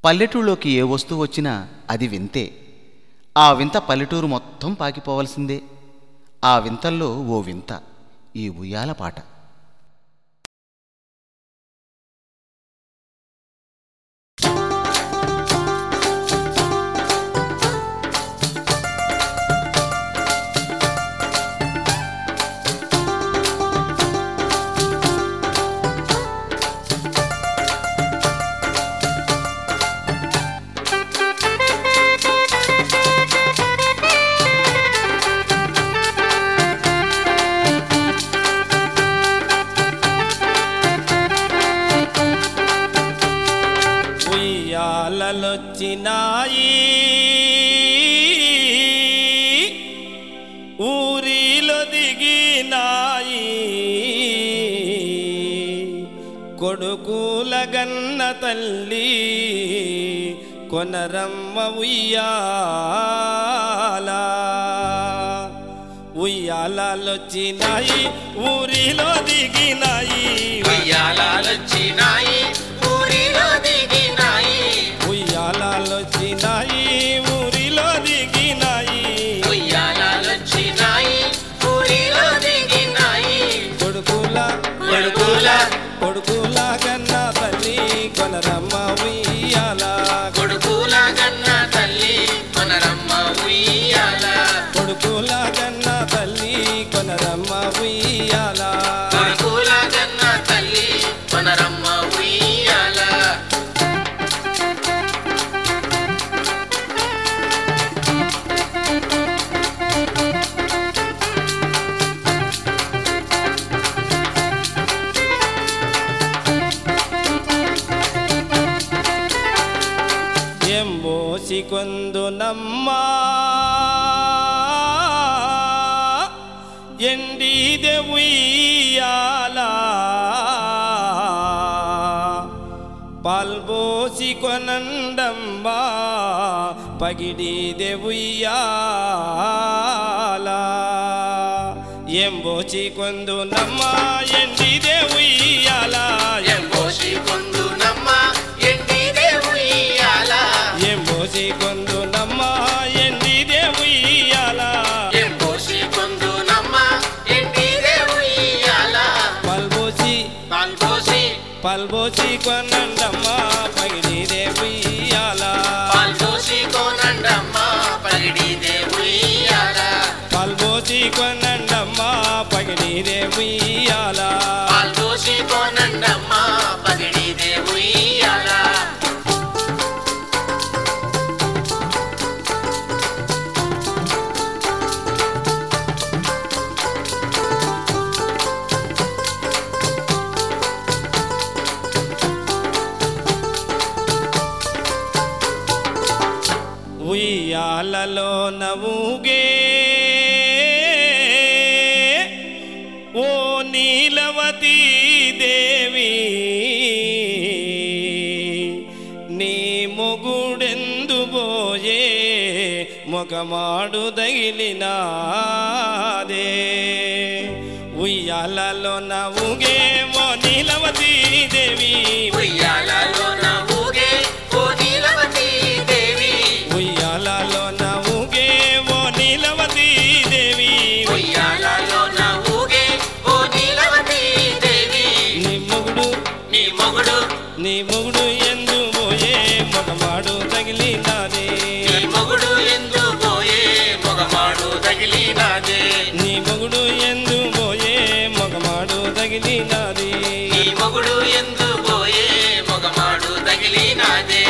పల్లెటూళ్ళలోకి ఏ వస్తువు వచ్చినా అది వింతే ఆ వింత పల్లెటూరు మొత్తం పాకిపోవలసిందే ఆ వింతల్లో ఓ వింత ఈ ఉయ్యాల పాట ఉయ్యాలలొచ్చినాయి ఊరిలో దిగినాయి కొడుకుల గన్న తల్లి కొనరమ్మ ఉయ్యాల ఉయ్యాలొచ్చినాయి ఊరిలో దిగినాయి ఉయ్యాలొచ్చినాయి ఊరిలో దిగినాయి ఉయ్యాలొచ్చినాయి ఊరిలో దిగినాయి ఉయ్యాలొచ్చినాయి ఊరిలో దిగినాయి కొడుకుల కొడుకుల కొడుకుల కన్న తల్లి కొనరమ్మ ఉయ్యాల కొడుకుల గన్న తల్లి మనరమ్మ ఉయ్యాల కొడుకుల కన్న తల్లి కొనరమ్మ ఉయ్యాల కొడుకుల గన్న తల్లి మనరమ్మ ఉయ్యాల ఎంబోసి కొందునమ్మ ఎండిదే ఉయ్యాల పాల్బోసి కొనండమ్మ పగిడిదే ఉయ్యాల ఎంబోచి కొందునమ్మ ఎండిదే ఉయ్యాల ఎంబోసి కొందునమ్మ ఎండిదే ఉయ్యాల ఎంబోసి కొందునమ్మ ఎండిదే ఉయ్యాల ఎంబోసి కొందునమ్మ ఎండిదే ఉయ్యాల పల్బోసి పాల్పోసి పల్బోసి కొనండమ్మ పగిడిదే ఉయ్యాల పాల్పోసి కోనండమ్మ పగిడిదే ఉయ్యాల పల్బోసి కొనండమ్మ పగిడిదే ఉయ్యాల పాల్పోసి కోనండమ్మ పగిడిదే ఉయ్యాల ఉయ్యాలలో నవ్వుగే ఓ నీలవతీ దేవి నీ మొగుడెందు పోయే మొగమాడు తగిలినాదే ఉయ్యాలలో నవ్వుగే ఓ నీలవతీ దేవి ఉయ్యాలలో నవ్వుగే ఓ నీలవతి దేవి ఉయ్యాలలో నవ్వుగే ఓ నీలవతీ దేవి ఉయ్యాలలో నవ్వుగే ఓ నీలవతి దేవి నీ మొగుడు నీ మొగుడు నీ మొగుడు ఎందు పోయే మొగమాడు తగిలినాదే నీ మొగుడు ఎందు పోయే మొగమాడు తగిలినాదే నీ మొగుడు ఎందు పోయే మొగమాడు తగిలినాది నీ మొగుడు ఎందు పోయే మొగమాడు తగిలినాదే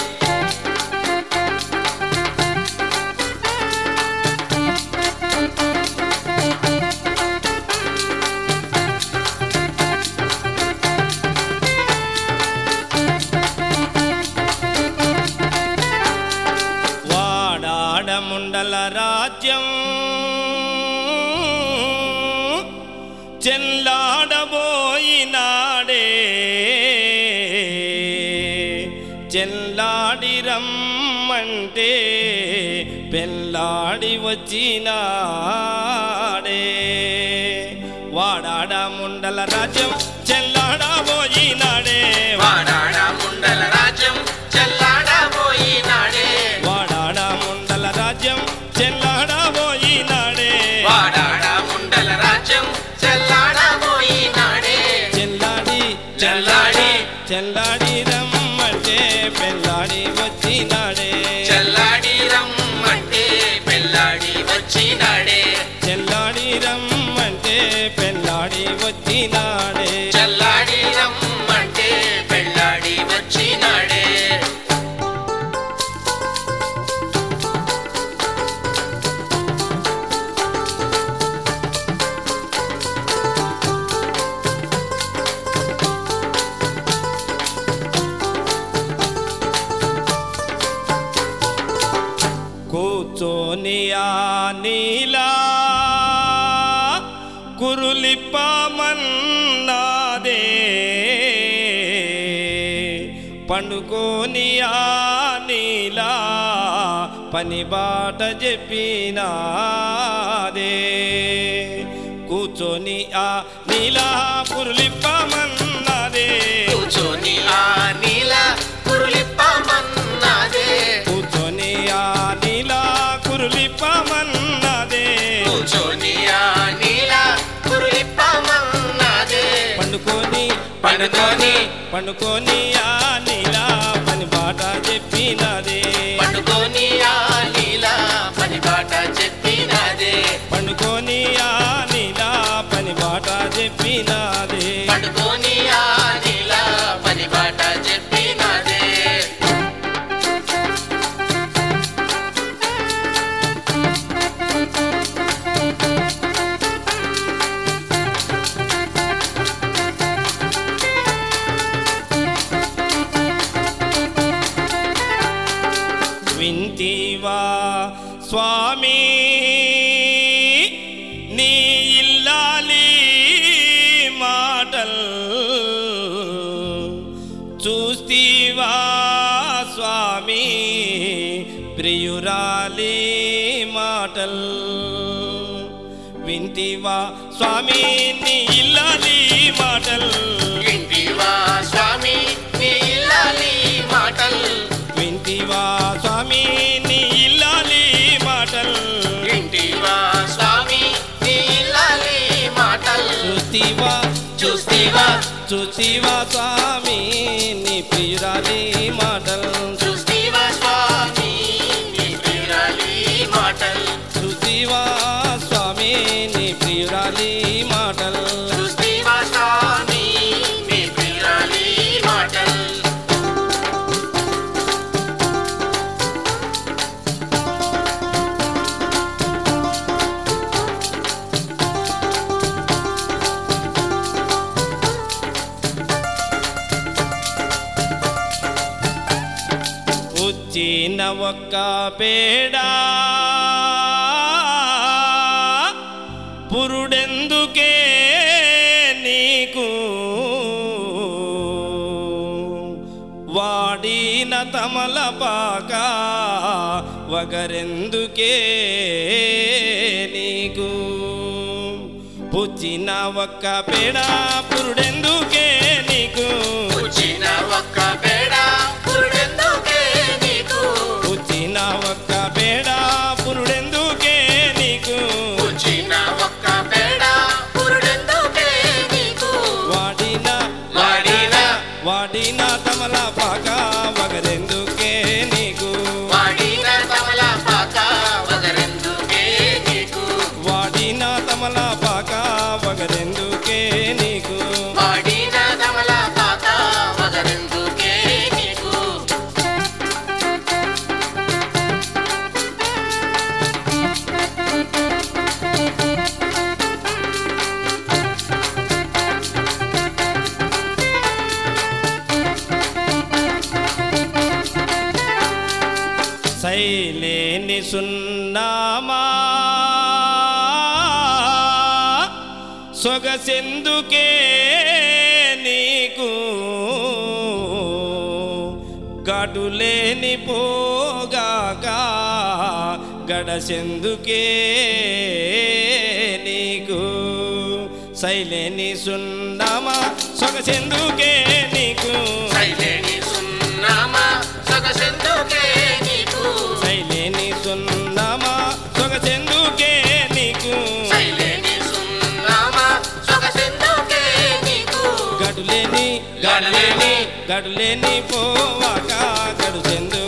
వాడాడముండల రాజ్యం చెల్లాడబోయినాడే చెల్లాడి రమ్మంటే పెళ్ళాడి వచ్చినాడే వాడాడ ముండల రాజ్యం చెల్లాడబోయినాడే వాడాడ ముండల రాజ్యం చెల్లాడ చెల్లాడి రమ్మంటే పెళ్ళాడి వచ్చినాడే చల్లాడి రమ్మంటే పెళ్ళాడి వచ్చినాడే చెల్లాడి రమ్మంటే పెళ్ళాడి వచ్చినాడే చల్లాడి రమ్మంటే పెళ్ళాడి వచ్చినాడే కూర్చొని ఆ నీలా కురులిప్పమన్నాదే పండుకొని ఆ నీలా పని బాట చెప్పినాదే కూర్చొని ఆ నీలా కురులిప్పమన్నాదే కూర్చొని ఆ నీల కురులిప్పమన్నాదే కూర్చొని ఆ నీలా కురులిప్పమన్నాదే కూర్చొని ఆ నీల కురులిప్పమన్నాదే పండుకొని పండుకొని పండుకొని ఆ నీలా పని బాట చెప్పినదే పండుకొని ఆ నీల పని బాట చెప్పినాదే పండుకొని ఆ నీలా పని బాట చెప్పినదే పండుకొని ఆ నీల పని బాట చెప్పినాదే వింటివా స్వామి నీ ఇల్లాలి మాటల్ చూస్తీవా స్వామి ప్రియురాలి మాటల్ వింటివా స్వామి నీ ఇల్లాలి మాటల్ వింటివా స్వామి నీ ఇల్లాలి మాటల్ వింటివా స్వామి నీ ఇల్లాలి మాటల్ వింటివా స్వామి నీ ఇల్లాలి మాటల్ చూస్తీవా చూస్తీవా చూస్తీవా స్వామి నీ ప్రియురాలి మాటల్ చూస్తీవా స్వామి నీ ప్రియురాలి మాటల్ చూస్తీవా స్వామి నీ ప్రియురాలి మాటల్ చూస్తీవా స్వామి నీ ప్రియురాలి మాటల్ వచ్చిన ఒక్క పేడా పురుడెందుకే నీకు వాడిన తమలపాక వగరెందుకే నీకు పుచ్చిన ఒక్క పేడ పురుడెందుకే నీకు వచ్చిన ఒక్క పేడ పురుడెందుకే నీకు పుచ్చిన ఒక్క పేడ పురుడెందుకే నీకు వచ్చిన ఒక్క పేడ పురుడెందుకే నీకు వాడిన వాడిన వాడిన తమలపాక వగరెందుకే నీకు వాడిన తమలపాక వగరెందుకే నీకు వాడిన తమలపాక వగరెందుకే నీకు వాడిన తమలపాక వగరెందుకే నీకు శైలేని సున్నామా సొగసెందుకే నీకు గడులేని పోగాక గడసెందుకే నీకు శైలేని సున్నామా సొగసెందుకే నీకు శైలేని సున్నామా సొగసెందుకే నీకు శైలేని సున్నామా సొగసెందుకే నీకు శైలేని సున్నామా సొగసెందుకే నీకు గడులేని గడలేని గడులేని పోవాక గడు చెందు